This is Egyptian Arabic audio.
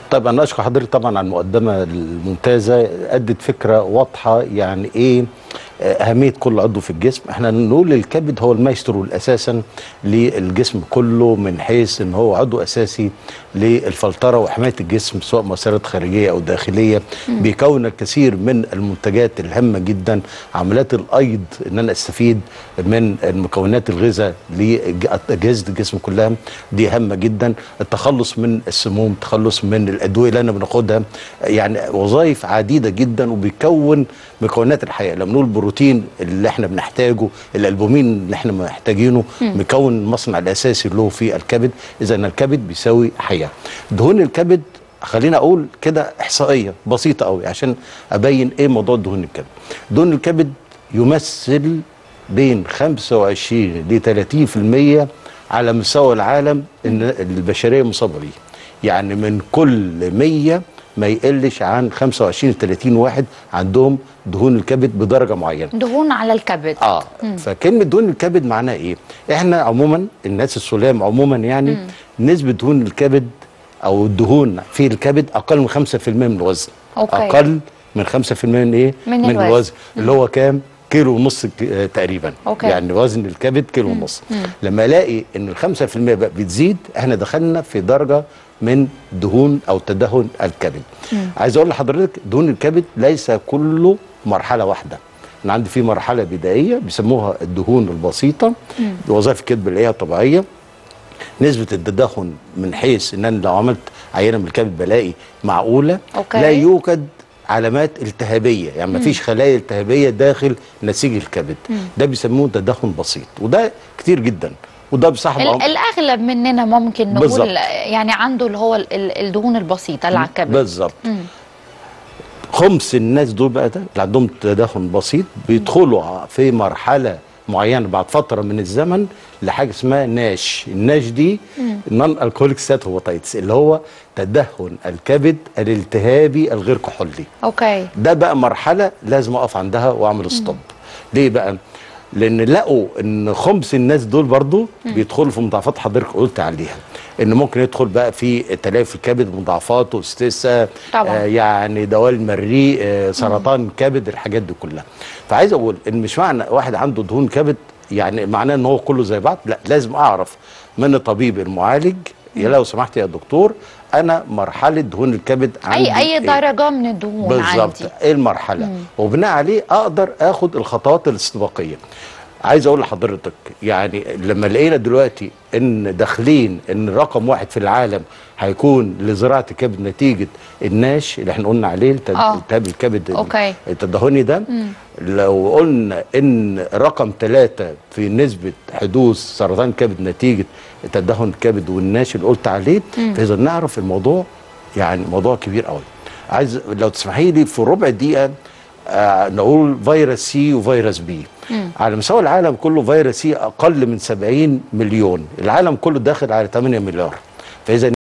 طيب انا اشكر حضرتك طبعا على المقدمه الممتازه ادت فكره واضحه يعني ايه اهميه كل عضو في الجسم احنا نقول الكبد هو المايسترو اساسا للجسم كله من حيث ان هو عضو اساسي للفلتره وحمايه الجسم سواء مؤثرات خارجيه او داخليه بيكون الكثير من المنتجات الهامه جدا عمليات الايض ان انا استفيد من المكونات الغذاء لاجهزه الجسم كلها دي هامه جدا التخلص من السموم التخلص من الادويه اللي انا بناخدها يعني وظائف عديده جدا وبيكون مكونات الحياه لما نقول البروتين اللي احنا بنحتاجه الالبومين اللي احنا محتاجينه مكون المصنع الاساسي له في الكبد اذا الكبد بيساوي حياه دهون الكبد خلينا اقول كده احصائيه بسيطه قوي عشان ابين ايه موضوع دهون الكبد دهون الكبد يمثل بين 25 ل 30% على مستوى العالم ان البشريه مصابه بيه يعني من كل 100 ما يقلش عن 25 ل 30 واحد عندهم دهون الكبد بدرجه معينه دهون على الكبد اه مم. فكلمه دهون الكبد معناها ايه احنا عموما الناس السلام عموما يعني مم. نسبه دهون الكبد او الدهون في الكبد اقل من 5% من الوزن أوكي. اقل من 5% من ايه من من الوزن. الوزن اللي هو كام كيلو ونص ك- آه، تقريبا أوكي. يعني وزن الكبد كيلو ونص لما الاقي ان ال 5% بقى بتزيد احنا دخلنا في درجه من دهون او تدهن الكبد عايز اقول لحضرتك دهون الكبد ليس كله مرحله واحده انا عندي في مرحله بدائيه بيسموها الدهون البسيطه وظائف الكبد اللي هي طبيعيه نسبة التدهن من حيث ان انا لو عملت عينة من الكبد بلاقي معقولة أوكي. لا يوجد علامات التهابية يعني مفيش خلايا التهابية داخل نسيج الكبد ده بيسموه تدهن بسيط وده كتير جدا وده بصاحب ال- الاغلب مننا ممكن نقول بالظبط. يعني عنده اللي هو ال- ال- الدهون البسيطه اللي على الكبد بالظبط خمس الناس دول بقى ده اللي عندهم تدهن بسيط بيدخلوا في مرحله معينه بعد فتره من الزمن لحاجه اسمها ناش الناش دي نون الكوليك ساتوباتايتس اللي هو تدهن الكبد الالتهابي الغير كحولي اوكي ده بقى مرحله لازم اقف عندها واعمل ستوب ليه بقى لان لقوا ان خمس الناس دول برضو بيدخلوا في مضاعفات حضرتك قلت عليها ان ممكن يدخل بقى في تلافي الكبد مضاعفات واستساء طبعاً. آه يعني دوال المريء آه سرطان كبد الحاجات دي كلها فعايز اقول ان مش معنى واحد عنده دهون كبد يعني معناه ان هو كله زي بعض لا لازم اعرف من الطبيب المعالج يا لو سمحت يا دكتور انا مرحله دهون الكبد عندي اي اي إيه؟ درجه من الدهون بالظبط عندي ايه المرحله وبناء عليه اقدر اخد الخطوات الاستباقيه عايز اقول لحضرتك يعني لما لقينا دلوقتي ان داخلين ان رقم واحد في العالم هيكون لزراعه الكبد نتيجه الناش اللي احنا قلنا عليه التد- آه. التهاب الكبد أوكي. التدهني ده لو قلنا ان رقم ثلاثة في نسبة حدوث سرطان كبد نتيجة تدهن الكبد والناش اللي قلت عليه فاذا نعرف الموضوع يعني موضوع كبير قوي عايز لو تسمحي لي في ربع دقيقة آه نقول فيروس سي وفيروس بي على مستوى العالم كله فيروس سي اقل من 70 مليون العالم كله داخل على 8 مليار فاذا